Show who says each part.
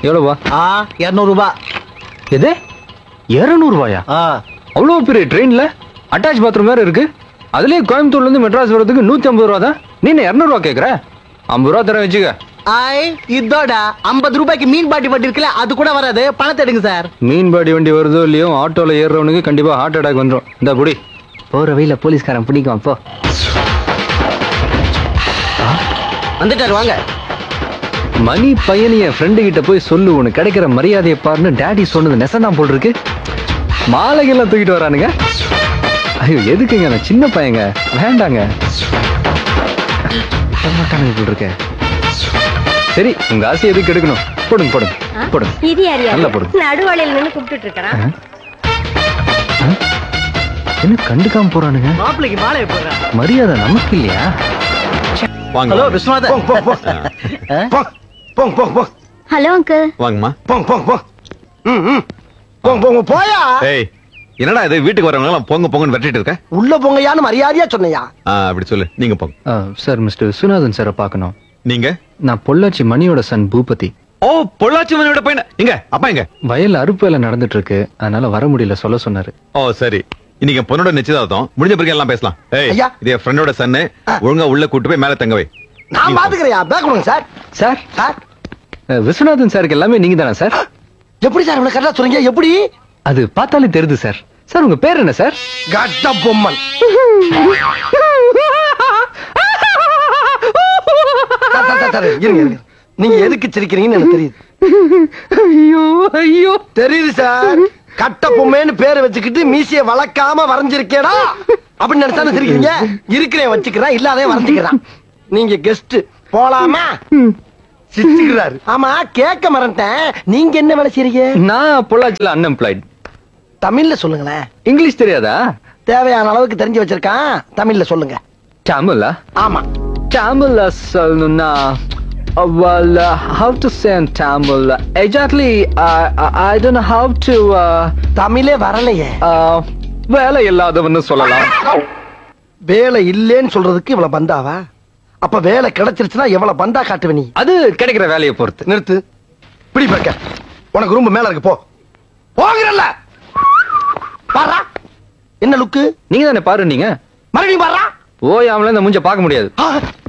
Speaker 1: எவ்வளோவா
Speaker 2: ஆ இருநூறு ரூபாய்
Speaker 1: எது இருநூறு ரூபாயா
Speaker 2: ஆ
Speaker 1: அவ்வளோ பெரிய ட்ரெயின்ல அட்டாச் பாத்ரூம் வேற இருக்கு அதுலயே கோயம்புத்தூர்ல இருந்து மெட்ராஸ் வர்றதுக்கு நூத்தி ஐம்பது ரூபா தான் நீ என்ன இரநூறுவா கேக்குற ஐம்பது ரூபா தர வச்சுக்க
Speaker 2: ஐ இதோட ஐம்பது ரூபாய்க்கு மீன் பாட்டி வட்டி இருக்குல்ல அது கூட வராது பணத்தை எடுங்க சார்
Speaker 1: மீன்பாடி வண்டி வருதோ இல்லையோ ஆட்டோல ஏறுறவனுக்கு கண்டிப்பா ஹார்ட் அட்டாக் வந்துடும் இந்த புடி போற வழியில போலீஸ்காரன் பிடிக்கும் அப்போ
Speaker 2: வந்துட்டாரு வாங்க
Speaker 1: மணி பையன் என் ஃப்ரெண்டு கிட்ட போய் சொல்லு உனக்கு கிடைக்கிற மரியாதையை பாருன்னு டேடி சொன்னது நெசந்தான் போல் இருக்கு மாலைகள்லாம் தூக்கிட்டு வரானுங்க ஐயோ எதுக்குங்க நான் சின்ன பையங்க வேண்டாங்க விட மாட்டானுங்க போல் இருக்க சரி உங்க ஆசை எதுக்கு எடுக்கணும் போடுங்க போடுங்க போடுங்க
Speaker 3: இது யார்
Speaker 1: நல்லா போடு.
Speaker 3: நடுவாளையில நின்னு கூப்பிட்டுட்டு இருக்கிறான்
Speaker 1: ஆ? ஆ? என்ன கண்டுக்காம போறானுங்க
Speaker 2: மாப்பிளைக்கு மாலையை போடுறேன்
Speaker 1: மரியாதை நமக்கு இல்லையா
Speaker 4: வாங்க
Speaker 2: ஹலோ
Speaker 4: வாங்க.
Speaker 2: விஸ்வநாதன்
Speaker 5: போங்க போங்க போங்க போங்க போங்க
Speaker 3: ஹலோ அங்கிள்
Speaker 4: வாங்கம்மா
Speaker 5: போங்க போங்க போங்க ம் ம் போங்க போங்க போயா
Speaker 4: ஏய் என்னடா இது வீட்டுக்கு வரவங்க எல்லாம் பொங்க பொங்கன்னு வெட்டிட்டு இருக்க
Speaker 5: உள்ள போங்கயான்னு மரியாதையா சொன்னையா
Speaker 4: ஆ, அப்படி சொல்லு நீங்க போங்க
Speaker 1: ஆ, சார் மிஸ்டர் விஸ்வநாதன் சாரை பார்க்கணும்
Speaker 4: நீங்க
Speaker 1: நான் பொள்ளாச்சி மணியோட சன் பூபதி
Speaker 4: ஓ பொள்ளாச்சி மனைவிட பையன் எங்க அப்பா எங்க
Speaker 1: வயல்ல அறுப்பு வேலை நடந்துட்டு இருக்கு அதனால வர முடியல சொல்ல சொன்னாரு
Speaker 4: ஓ சரி இன்னைக்கு என் பொண்ணோட நிச்சயதார்த்தம் முடிஞ்ச பிறகு எல்லாம் பேசலாம் ஏய்
Speaker 5: ஐயா.
Speaker 4: இது என் ஃப்ரெண்டோட சன்னு ஒழுங்கா உள்ள கூட்டு போய் மேல தங்க வை
Speaker 5: நான் பாத்துக்கிறேயா பேக் கொடுங்க சார்
Speaker 1: சார்
Speaker 5: சார்
Speaker 1: அ, விஸ்வநாதன் சாருக்கு எல்லாமே நீங்க தானே சார்
Speaker 5: எப்படி சார் இவ்வளவு கரெக்டா சொல்றீங்க எப்படி
Speaker 1: அது பார்த்தாலே தெரியுது சார் சார் உங்க பேர் என்ன sir
Speaker 5: Katta Bomman sir, sir, sir, sir, இருங்க, இருங்க. நீங்க எதுக்கு சிரிக்கிறீங்கன்னு எனக்கு தெரியுது
Speaker 1: ஐயோ ஐயோ
Speaker 5: தெரியுது சார் கட்ட பொம்மைன்னு பேரை வச்சுக்கிட்டு மீசைய வளர்க்காம வரைஞ்சிருக்கேடா அப்படின்னு நினைச்சானு சிரிக்கிறீங்க இருக்கிறேன் வச்சுக்கிறேன் இல்லாதே வரைஞ்சுக்கிறான் நீங்க கெஸ்ட் போலாமா சிரிச்சுக்கிறாரு ஆமா கேட்க மறந்துட்டேன் நீங்க என்ன வேலை செய்றீங்க
Speaker 1: நான் பொள்ளாச்சில அன்எம்ப்ளாய்ட்
Speaker 5: தமிழ்ல சொல்லுங்களேன்
Speaker 1: இங்கிலீஷ் தெரியாதா
Speaker 5: தேவையான அளவுக்கு தெரிஞ்சு வச்சிருக்கான் தமிழ்ல சொல்லுங்க
Speaker 1: தமிழா
Speaker 5: ஆமா
Speaker 1: தமிழ்ல சொல்லணும்னா well uh, how to say in tamil exactly uh, i don't know how to uh,
Speaker 5: தமிழே வரலையே
Speaker 1: uh, வேலை இல்லாதவன்னு சொல்லலாம்
Speaker 5: வேலை இல்லேன்னு சொல்றதுக்கு இவ்வளவு பந்தாவா அப்ப வேலை கிடைச்சிருச்சுன்னா எவ்வளவு பந்தா காட்டுவ நீ
Speaker 1: அது கிடைக்கிற வேலையை பொறுத்து
Speaker 5: நிறுத்து பிடி பார்க்க உனக்கு ரூம் மேல இருக்கு போ போகிறல்ல பாரா என்ன லுக்கு
Speaker 1: நீங்க தானே பாரு நீங்க
Speaker 5: மறுபடியும் பாரா
Speaker 1: ஓயாமல இந்த மூஞ்ச பார்க்க முடியாது
Speaker 5: ஆ,